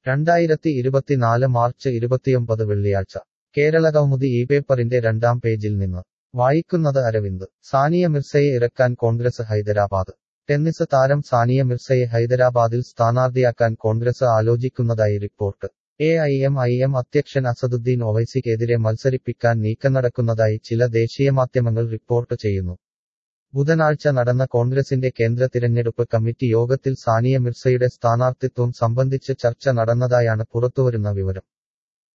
രണ്ടായിരത്തി ഇരുപത്തിനാല് മാർച്ച് ഇരുപത്തിയൊമ്പത് വെള്ളിയാഴ്ച കേരളകൗമുദി ഈ പേപ്പറിന്റെ രണ്ടാം പേജിൽ നിന്ന് വായിക്കുന്നത് അരവിന്ദ് സാനിയ മിർസയെ ഇറക്കാൻ കോൺഗ്രസ് ഹൈദരാബാദ് ടെന്നീസ് താരം സാനിയ മിർസയെ ഹൈദരാബാദിൽ സ്ഥാനാർത്ഥിയാക്കാൻ കോൺഗ്രസ് ആലോചിക്കുന്നതായി report A I M I M അധ്യക്ഷൻ അസദുദ്ദീൻ ഒവൈസിക്കെതിരെ മത്സരിപ്പിക്കാൻ നീക്കം നടക്കുന്നതായി ചില ദേശീയ മാധ്യമങ്ങൾ റിപ്പോർട്ട് ചെയ്യുന്നു ബുധനാഴ്ച നടന്ന കോൺഗ്രസിന്റെ കേന്ദ്ര തിരഞ്ഞെടുപ്പ് കമ്മിറ്റി യോഗത്തിൽ സാനിയ മിർസയുടെ സ്ഥാനാർത്ഥിത്വം സംബന്ധിച്ച് ചർച്ച നടന്നതായാണ് പുറത്തുവരുന്ന വിവരം